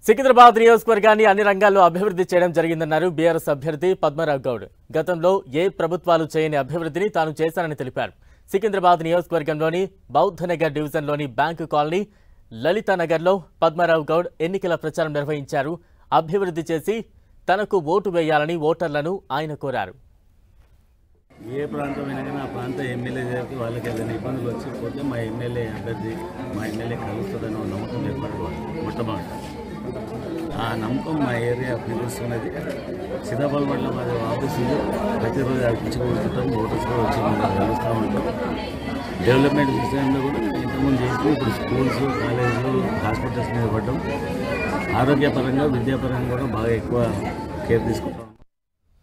సికింద్రాబాద్ నియోజకవర్గాన్ని అన్ని రంగాల్లో అభివృద్ధి చేయడం జరిగిందన్నారు బీఆర్ఎస్ అభ్యర్థి పద్మరావు గౌడ్ గతంలో ఏ ప్రభుత్వాలు చేయని అభివృద్ధిని తాను చేశానని తెలిపారు సికింద్రాబాద్ నియోజకవర్గంలోని బౌద్ధనగర్ డివిజన్లోని బ్యాంకు కాలనీ లలితానగర్లో పద్మరావు గౌడ్ ఎన్నికల ప్రచారం నిర్వహించారు అభివృద్ధి చేసి తనకు ఓటు వేయాలని ఓటర్లను ఆయన కోరారు ఏ ప్రాంతమైనా కానీ ఆ ప్రాంత ఎమ్మెల్యే దగ్గరికి వాళ్ళకి ఏదైనా ఇబ్బందులు వచ్చిపోతే మా ఎమ్మెల్యే అభ్యర్థి మా ఎమ్మెల్యే కలుస్తుందని ఒక నమ్మకం ఏర్పడుకోవాలి మొట్టమొదట ఆ నమ్మకం మా ఏరియా పిలుస్తున్నది సీతాఫలం పట్ల మాది ఆఫీసులు ప్రతిరోజు అర్పించుకుంటుంటాం ఓటర్స్ కూడా వచ్చి మమ్మల్ని కలుస్తూ ఉంటాం డెవలప్మెంట్ విషయంలో కూడా ఇంతకుముందు చేసి ఇప్పుడు స్కూల్స్ కాలేజీలు హాస్పిటల్స్ మీద పడ్డం ఆరోగ్యపరంగా విద్యాపరంగా కూడా బాగా ఎక్కువ కేర్ తీసుకుంటాం